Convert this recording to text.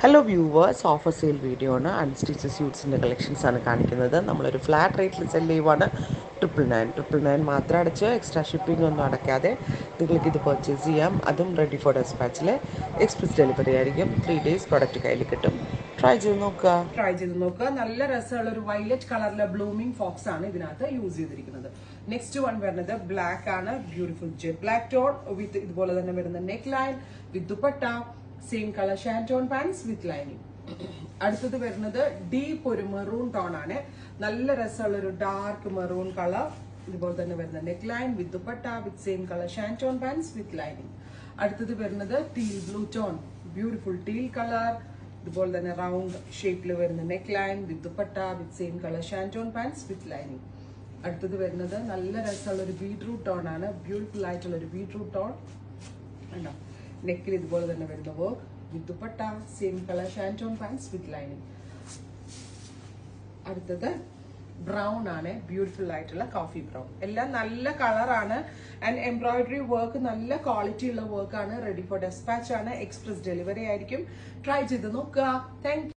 hello viewers offer sale video ആണ് unstitch സ്യൂട്ട്സിൻ്റെ collections ആണ് കാണിക്കുന്നത് നമ്മളൊരു ഫ്ലാറ്റ് റേറ്റിൽ സെല് ചെയ്യുവാണ് ട്രിപ്പിൾ നയൻ ട്രിപ്പിൾ നയൻ മാത്രം അടച്ച് എക്സ്ട്രാ ഷിപ്പിംഗ് ഒന്നും അടയ്ക്കാതെ നിങ്ങൾക്ക് ഇത് പർച്ചേസ് ചെയ്യാം അതും റെഡി ഫോർ ഡെസ്പാച്ചിൽ എക്സ്പ്രസ് ഡെലിവറി ആയിരിക്കും ത്രീ ഡേയ്സ് പ്രോഡക്റ്റ് കയ്യിൽ കിട്ടും ട്രൈ ചെയ്ത് നോക്കുക ട്രൈ ചെയ്ത് നോക്കുക നല്ല രസമുള്ള ഒരു വയലറ്റ് കളറിലെ ബ്ലൂമിംഗ് ഫോക്സ് ആണ് ഇതിനകത്ത് യൂസ് ചെയ്തിരിക്കുന്നത് നെക്സ്റ്റ് വൺ വരുന്നത് ബ്ലാക്ക് ആണ് beautiful jet black tone with ഇതുപോലെ തന്നെ വരുന്ന neckline with dupatta same colour ഷാൻറ്റോൺ പാൻസ് വിത്ത് ലൈനിങ് അടുത്തത് വരുന്നത് ഡീപ്പ് ഒരു മെറൂൺ ടോൺ ആണ് നല്ല രസമുള്ള ഒരു ഡാർക്ക് മെറൂൺ കളർ ഇതുപോലെ തന്നെ വരുന്ന neckline with dupatta with same colour ഷാൻറ്റോൺ പാൻസ് വിത്ത് ലൈനിങ് അടുത്തത് വരുന്നത് teal blue tone beautiful teal colour ഇതുപോലെ തന്നെ റൗണ്ട് ഷേപ്പിൽ വരുന്ന neckline with dupatta with same colour ഷാൻറ്റോൺ പാൻസ് വിത്ത് ലൈനിങ് അടുത്തത് വരുന്നത് നല്ല രസമുള്ള ഒരു ബീട്രൂട്ട് ടോൺ ആണ് ബ്യൂട്ടിഫുൾ ആയിട്ടുള്ള ഒരു ബീട്രൂട്ട് ടോൺ ഉണ്ടോ നെക്കിൽ ഇതുപോലെ തന്നെ വരുന്ന work with dupatta same colour ഷാൻറ്റോൺ പാൻസ് വിത്ത് ലൈനിങ് അടുത്തത് ബ്രൗൺ ആണ് ബ്യൂട്ടിഫുൾ ആയിട്ടുള്ള കോഫി ബ്രൗൺ എല്ലാം നല്ല കളറാണ് ആൻഡ് എംബ്രോയിഡറി വർക്ക് നല്ല ക്വാളിറ്റി ഉള്ള വർക്കാണ് റെഡി ഫോർ ഡെസ്പാച്ച് ആണ് എക്സ്പ്രസ് ഡെലിവറി ആയിരിക്കും ട്രൈ ചെയ്ത് നോക്കുക താങ്ക്